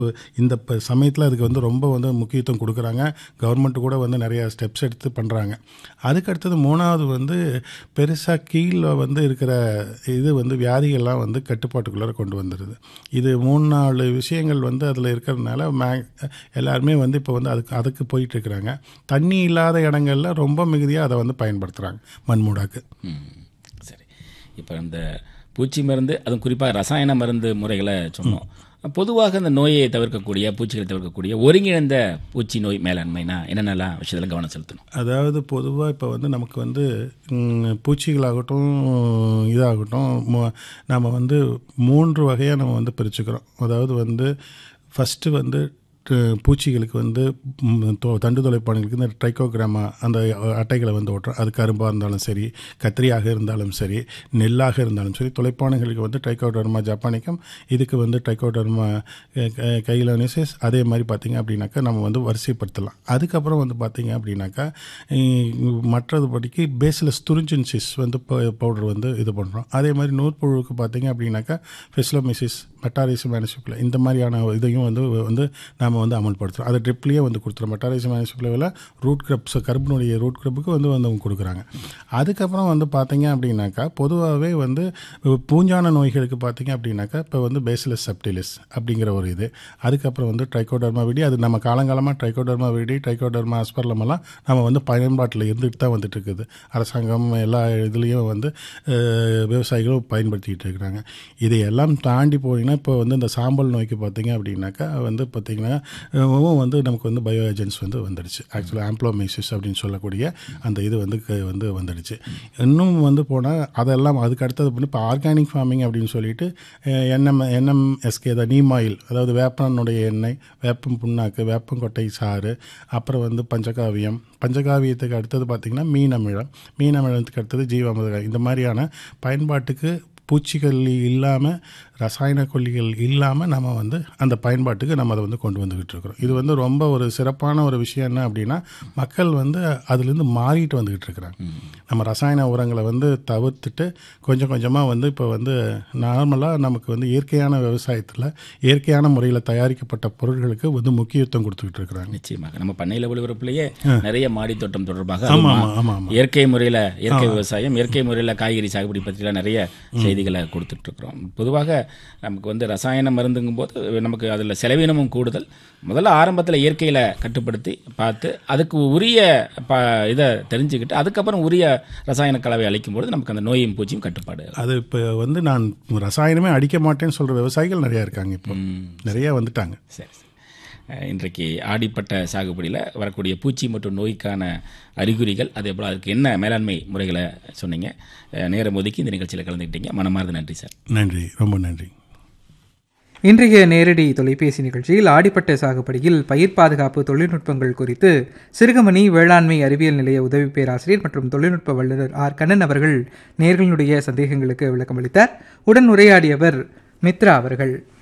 இந்த ப சமயத்தில் அதுக்கு வந்து ரொம்ப வந்து முக்கியத்துவம் கொடுக்குறாங்க கவர்மெண்ட் கூட வந்து நிறையா ஸ்டெப்ஸ் எடுத்து பண்ணுறாங்க அதுக்கு அடுத்தது மூணாவது வந்து பெருசாக கீழே வந்து இருக்கிற இது வந்து வியாதிகள்லாம் வந்து கட்டுப்பாட்டுக்குள்ளார கொண்டு வந்துடுது இது மூணு நாலு விஷயங்கள் வந்து அதில் இருக்கிறதுனால மே எல்லாருமே வந்து இப்போ வந்து அதுக்கு அதுக்கு போயிட்டுருக்குறாங்க தண்ணி இல்லாத இடங்கள்ல ரொம்ப மிகுதியாக அதை வந்து பயன்படுத்துகிறாங்க மண்மூடாக்கு ம், சரி இப்போ இந்த பூச்சி மருந்து அதுவும் குறிப்பாக ரசாயன மருந்து முறைகளை சொன்னோம் பொதுவாக இந்த நோயை தவிர்க்கக்கூடிய பூச்சிகளை தவிர்க்கக்கூடிய ஒருங்கிணைந்த பூச்சி நோய் மேலாண்மைனா என்னென்னலாம் விஷயத்தில் கவனம் செலுத்தணும் அதாவது பொதுவாக இப்போ வந்து நமக்கு வந்து ம், பூச்சிகளாகட்டும் இதாகட்டும் மு- நம்ம வந்து மூன்று வகையாக நம்ம வந்து பிரிச்சுக்கிறோம் அதாவது வந்து ஃபஸ்ட்டு வந்து டு- பூச்சிகளுக்கு வந்து ம், தொ- தண்டு தொலைப்பானைகளுக்கு இந்த ட்ரைகோகிராமா அந்த அட்டைகளை வந்து ஓட்டுறோம் அது கரும்பாக இருந்தாலும் சரி கத்திரியாக இருந்தாலும் சரி நெல்லாக இருந்தாலும் சரி தொலைப்பானைகளுக்கு வந்து ட்ரைகோடர்மா ஜப்பானிக்கம் இதுக்கு வந்து ட்ரைகோடர்மா கைலோனிசிஸ் அதே மாதிரி பார்த்தீங்க அப்படின்னாக்கா நம்ம வந்து வரிசைப்படுத்தலாம் அதுக்கப்புறம் வந்து பார்த்தீங்க அப்படின்னாக்கா இ- மற்றதுபடிக்கு பேசிலஸ் துரிஞ்சன்சிஸ் வந்து பவுடர் வந்து இது பண்ணுறோம் அதே மாதிரி நூற்புழுவுக்கு பார்த்தீங்க அப்படின்னாக்கா ஃபெஸ்லோமிசிஸ் மெட்டாரிசி மேனிசிபிள் இந்த மாதிரியான இதையும் வந்து வந்து நாம் வந்து அமல்படுத்துகிறோம் அதை ட்ரிப்லேயே வந்து கொடுத்துறோம் மெட்டாரிசி மேனிசிபிளில் ரூட் கிரப்ஸ் கருப்பினுடைய ரூட் கிரப்புக்கு வந்து வந்து அவங்க கொடுக்குறாங்க அதுக்கப்புறம் வந்து பார்த்தீங்க அப்படின்னாக்கா பொதுவாகவே வந்து பூஞ்சான நோய்களுக்கு பார்த்தீங்க அப்படின்னாக்கா இப்போ வந்து பேசிலஸ் சப்டிலிஸ் அப்படிங்கிற ஒரு இது அதுக்கப்புறம் வந்து ட்ரைகோடர்மா விடி அது நம்ம காலங்காலமாக ட்ரைகோடர்மா விடி ட்ரைகோடர்மா அஸ்பர்லம் எல்லாம் நம்ம வந்து பயன்பாட்டில் இருந்துட்டு தான் வந்துட்டு இருக்குது அரசாங்கம் எல்லா இதுலேயும் வந்து அஹ், விவசாயிகளும் பயன்படுத்திக்கிட்டு இருக்கிறாங்க இதையெல்லாம் தாண்டி போனீங்கன்னா இப்போ வந்து இந்த சாம்பல் நோய்க்கு பார்த்தீங்க அப்படின்னாக்கா வந்து பார்த்தீங்கன்னா அஹ், வந்து நமக்கு வந்து பயோ ஏஜென்ட்ஸ் வந்து வந்துடுச்சு ஆக்சுவலாக ஆம்ப்ளோமைசிஸ் அப்படின்னு சொல்லக்கூடிய அந்த இது வந்து க- வந்து வந்துடுச்சு இன்னும் வந்து போனால் அதெல்லாம் அதுக்கு அடுத்தது பண்ணி இப்போ ஆர்கானிக் ஃபார்மிங் அப்படின்னு சொல்லிட்டு என்எம் என்எம்எஸ்கே தான் நீம் ஆயில் அதாவது வேப்பனுடைய எண்ணெய் வேப்பம் புண்ணாக்கு வேப்பங்கொட்டை சாறு அப்புறம் வந்து பஞ்சகாவியம் பஞ்சகாவியத்துக்கு அடுத்தது பார்த்திங்கன்னா மீனமிழம் மீனமிழத்துக்கு அடுத்தது ஜீவாமிர்தம் இந்த மாதிரியான பயன்பாட்டுக்கு பூச்சிகள் இல்லாமல் ரசாயன கொல்லிகள் இல்லாமல் நம்ம வந்து அந்த பயன்பாட்டுக்கு நம்ம அதை வந்து கொண்டு வந்துக்கிட்டு இருக்கிறோம் இது வந்து ரொம்ப ஒரு சிறப்பான ஒரு விஷயம் என்ன அப்படின்னா மக்கள் வந்து அதுலேருந்து மாறிட்டு வந்துக்கிட்டு இருக்கிறாங்க நம்ம ரசாயன உரங்களை வந்து தவிர்த்துட்டு கொஞ்சம் கொஞ்சமாக வந்து இப்போ வந்து நார்மலாக நமக்கு வந்து இயற்கையான விவசாயத்தில் இயற்கையான முறையில் தயாரிக்கப்பட்ட பொருட்களுக்கு வந்து முக்கியத்துவம் கொடுத்துக்கிட்டு இருக்கிறாங்க நிச்சயமாக நம்ம பண்ணையில் ஒளிபரப்புலேயே நிறைய மாடி தோட்டம் தொடர்பாக ஆமாம் அதுவும் ஆமாம் ஆமாம் ஆமாம் இயற்கை முறையில் இயற்கை விவசாயம் இயற்கை முறையில் காய்கறி சாகுபடி பற்றிலாம் நிறைய செய்திகளை கொடுத்துட்டு இருக்கிறோம் பொதுவாக நமக்கு வந்து ரசாயன மருந்துங்கும் போது நமக்கு அதில் செலவினமும் கூடுதல் முதல்ல ஆரம்பத்தில் இயற்கையில் கட்டுப்படுத்தி பார்த்து அதுக்கு உரிய ப இதை தெரிஞ்சுக்கிட்டு அதுக்கப்புறம் உரிய ரசாயன கலவை அளிக்கும் பொழுது நமக்கு அந்த நோயும் பூச்சியும் கட்டுப்பாடு அது இப்போ வந்து நான் ரசாயனமே அடிக்க மாட்டேன்னு சொல்கிற விவசாயிகள் நிறையா இருக்காங்க இப்போ நிறையா வந்துட்டாங்க சரி சரி அஹ் இன்றைக்கு ஆடிப்பட்ட சாகுபடியில் வரக்கூடிய பூச்சி மற்றும் நோய்க்கான அறிகுறிகள் அதே போல் அதுக்கு என்ன மேலாண்மை முறைகளை சொன்னீங்க அஹ் நேரம் ஒதுக்கி இந்த நிகழ்ச்சியில் கலந்துக்கிட்டீங்க மனமார்ந்த நன்றி சார் நன்றி ரொம்ப நன்றி இன்றைய நேரடி தொலைபேசி நிகழ்ச்சியில் ஆடிப்பட்ட சாகுபடியில் பயிர் பாதுகாப்பு தொழில்நுட்பங்கள் குறித்து சிறுகமணி வேளாண்மை அறிவியல் நிலைய உதவி பேராசிரியர் மற்றும் தொழில்நுட்ப வல்லுநர் ஆர் கண்ணன் அவர்கள் நேர்களுடைய சந்தேகங்களுக்கு விளக்கம் அளித்தார் உடன் உரையாடியவர் மித்ரா அவர்கள்